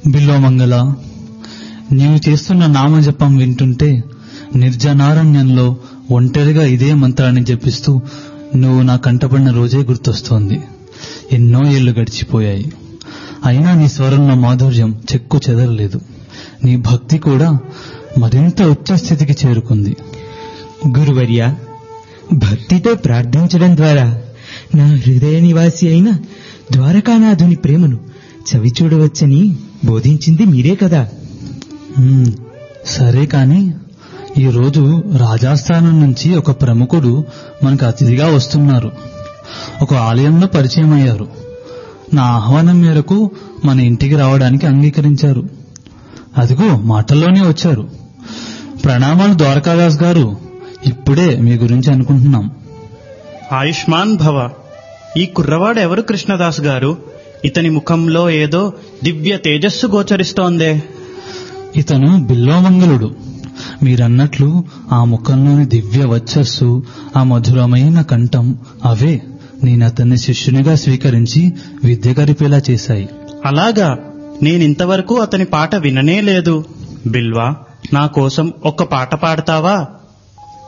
బిల్లోమంగళ నీవు చేస్తున్న నామజపం వింటుంటే నిర్జనారణ్యంలో ఒంటరిగా ఇదే మంత్రాన్ని జపిస్తూ నువ్వు నా కంటపడిన రోజే గుర్తొస్తోంది ఎన్నో ఏళ్లు గడిచిపోయాయి అయినా నీ స్వరంలో మాధుర్యం చెక్కు చెదరలేదు నీ భక్తి కూడా మరింత ఉచ్చ స్థితికి చేరుకుంది గురువర్య భక్తితో ప్రార్థించడం ద్వారా నా హృదయ నివాసి అయిన ద్వారకానాథుని ప్రేమను చవిచూడవచ్చని బోధించింది మీరే కదా మ్మ్. సరే కాని ఈరోజు రాజస్థానం నుంచి ఒక ప్రముఖుడు మనకు అతిథిగా వస్తున్నారు ఒక ఆలయంలో పరిచయం అయ్యారు నా ఆహ్వానం మేరకు మన ఇంటికి రావడానికి అంగీకరించారు అదిగో మాటల్లోనే వచ్చారు ప్రణామాలు ద్వారకాదాస్ గారు ఇప్పుడే మీ గురించి అనుకుంటున్నాం ఆయుష్మాన్ భవ ఈ కుర్రవాడు ఎవరు కృష్ణదాస్ గారు ఇతని ముఖంలో ఏదో దివ్య తేజస్సు గోచరిస్తోందే ఇతను బిల్వమంగళుడు మీరన్నట్లు ఆ ముఖంలోని దివ్య వచ్చస్సు ఆ మధురమైన కంఠం అవే నేను అతన్ని శిష్యునిగా స్వీకరించి విద్య గరిపేలా చేశాయి అలాగా నేనింతవరకు అతని పాట విననే లేదు బిల్వా నా కోసం ఒక్క పాట పాడతావా